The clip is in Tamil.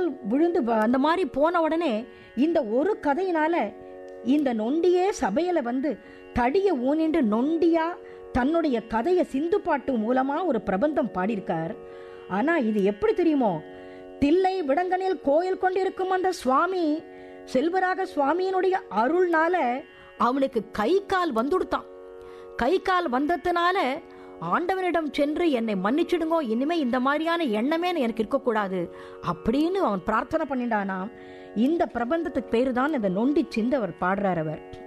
கால் விழுந்து வ- அந்த மாதிரி போன உடனே இந்த ஒரு கதையினால இந்த நொண்டியே சபையில வந்து தடிய ஊனிண்டு நொண்டியா தன்னுடைய கதையை சிந்து பாட்டு மூலமா ஒரு பிரபந்தம் பாடியிருக்கார் ஆனா இது எப்படி தெரியுமோ தில்லை விடங்கனில் கோயில் கொண்டிருக்கும் அந்த சுவாமி செல்வராக சுவாமியினுடைய அருள்னால அவனுக்கு கை கால் வந்துடுத்தான் கை கால் வந்ததுனால ஆண்டவனிடம் சென்று என்னை மன்னிச்சிடுங்கோ இனிமே இந்த மாதிரியான எண்ணமே எனக்கு இருக்கக்கூடாது அப்படின்னு அவன் பிரார்த்தனை பண்ணிட்டானாம் இந்த பிரபந்தத்துக்கு பேரு தான் இந்த நொண்டி சிந்தவர் பாடுறார் அவர்